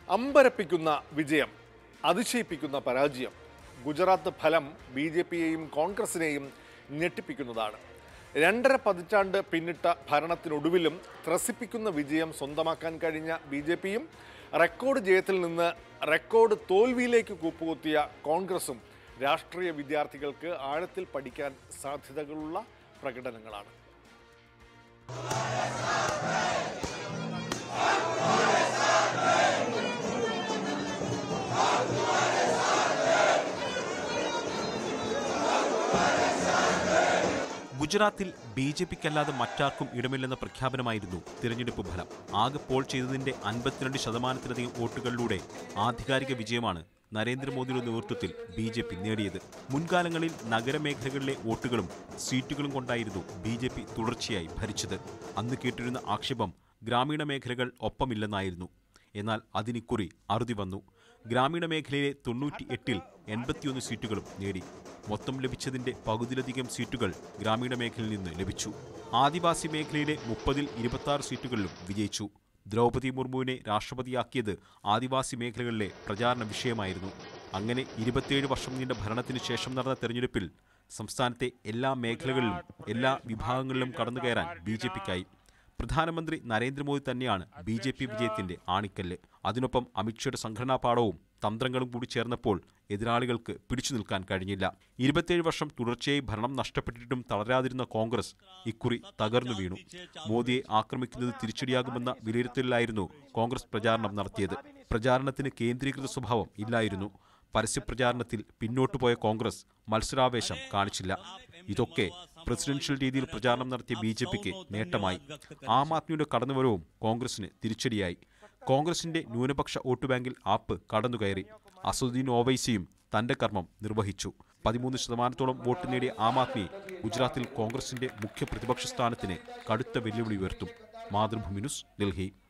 അമ്പരപ്പിക്കുന്ന വിജയം അതിശയിപ്പിക്കുന്ന പരാജയം ഗുജറാത്ത് ഫലം ബി ജെ പിയെയും കോൺഗ്രസിനെയും ഞെട്ടിപ്പിക്കുന്നതാണ് രണ്ടര പതിറ്റാണ്ട് പിന്നിട്ട ഭരണത്തിനൊടുവിലും ത്രസിപ്പിക്കുന്ന വിജയം സ്വന്തമാക്കാൻ കഴിഞ്ഞ ബി ജെ പിയും റെക്കോർഡ് ജയത്തിൽ നിന്ന് റെക്കോർഡ് തോൽവിയിലേക്ക് കൂപ്പുകുത്തിയ കോൺഗ്രസും രാഷ്ട്രീയ വിദ്യാർത്ഥികൾക്ക് ആഴത്തിൽ പഠിക്കാൻ സാധ്യതകളുള്ള പ്രകടനങ്ങളാണ് ഗുജറാത്തിൽ ബി ജെ പിക്കല്ലാതെ മറ്റാർക്കും ഇടമില്ലെന്ന പ്രഖ്യാപനമായിരുന്നു തിരഞ്ഞെടുപ്പ് ഫലം ആകെ പോൾ ചെയ്തതിന്റെ അൻപത്തിരണ്ട് ശതമാനത്തിലധികം വോട്ടുകളിലൂടെ ആധികാരിക വിജയമാണ് നരേന്ദ്രമോദിയുടെ നേതൃത്വത്തിൽ ബി ജെ പി നേടിയത് മുൻകാലങ്ങളിൽ നഗരമേഖലകളിലെ വോട്ടുകളും സീറ്റുകളും കൊണ്ടായിരുന്നു ബി ജെ പി തുടർച്ചയായി ഭരിച്ചത് അന്ന് കേട്ടിരുന്ന ആക്ഷേപം ഗ്രാമീണ മേഖലകൾ ഒപ്പമില്ലെന്നായിരുന്നു എന്നാൽ അതിനിക്കുറി അറുതി വന്നു ഗ്രാമീണ മേഖലയിലെ തൊണ്ണൂറ്റി എട്ടിൽ എൺപത്തിയൊന്ന് സീറ്റുകളും നേടി മൊത്തം ലഭിച്ചതിന്റെ പകുതിയിലധികം സീറ്റുകൾ ഗ്രാമീണ മേഖലയിൽ നിന്ന് ലഭിച്ചു ആദിവാസി മേഖലയിലെ മുപ്പതിൽ ഇരുപത്തി സീറ്റുകളിലും വിജയിച്ചു ദ്രൗപദി മുർമുവിനെ രാഷ്ട്രപതിയാക്കിയത് ആദിവാസി മേഖലകളിലെ പ്രചാരണ വിഷയമായിരുന്നു അങ്ങനെ ഇരുപത്തിയേഴ് വർഷം നീണ്ട ഭരണത്തിന് ശേഷം നടന്ന തെരഞ്ഞെടുപ്പിൽ സംസ്ഥാനത്തെ എല്ലാ മേഖലകളിലും എല്ലാ വിഭാഗങ്ങളിലും കടന്നുകയറാൻ ബി ജെ പിക്കായി പ്രധാനമന്ത്രി നരേന്ദ്രമോദി തന്നെയാണ് ബി ജെ പി വിജയത്തിന്റെ ആണിക്കല്ല് അതിനൊപ്പം അമിത്ഷയുടെ സംഘടനാ പാഠവും തന്ത്രങ്ങളും കൂടി ചേർന്നപ്പോൾ എതിരാളികൾക്ക് പിടിച്ചു നിൽക്കാൻ കഴിഞ്ഞില്ല ഇരുപത്തിയേഴ് വർഷം തുടർച്ചയായി ഭരണം നഷ്ടപ്പെട്ടിട്ടും തളരാതിരുന്ന കോൺഗ്രസ് ഇക്കുറി തകർന്നു വീണു മോദിയെ ആക്രമിക്കുന്നത് തിരിച്ചടിയാകുമെന്ന വിലയിരുത്തലിലായിരുന്നു കോൺഗ്രസ് പ്രചാരണം നടത്തിയത് പ്രചാരണത്തിന് കേന്ദ്രീകൃത സ്വഭാവം ഇല്ലായിരുന്നു പരസ്യപ്രചാരണത്തിൽ പിന്നോട്ടു പോയ കോൺഗ്രസ് മത്സരാവേശം കാണിച്ചില്ല ഇതൊക്കെ പ്രസിഡൻഷ്യൽ രീതിയിൽ പ്രചാരണം നടത്തിയ ബി ജെ പിക്ക് നേട്ടമായി ആം ആദ്മിയുടെ കടന്നുവരവും കോൺഗ്രസിന് തിരിച്ചടിയായി കോൺഗ്രസിന്റെ ന്യൂനപക്ഷ വോട്ട് ബാങ്കിൽ ആപ്പ് കടന്നുകയറി അസുദ്ദീൻ ഓവൈസിയും തന്റെ കർമ്മം നിർവഹിച്ചു പതിമൂന്ന് ശതമാനത്തോളം വോട്ട് നേടിയ ആം ആദ്മി ഗുജറാത്തിൽ കോൺഗ്രസിന്റെ മുഖ്യ പ്രതിപക്ഷ സ്ഥാനത്തിന് കടുത്ത വെല്ലുവിളി ഉയർത്തും മാതൃഭൂമി ന്യൂസ് ഡൽഹി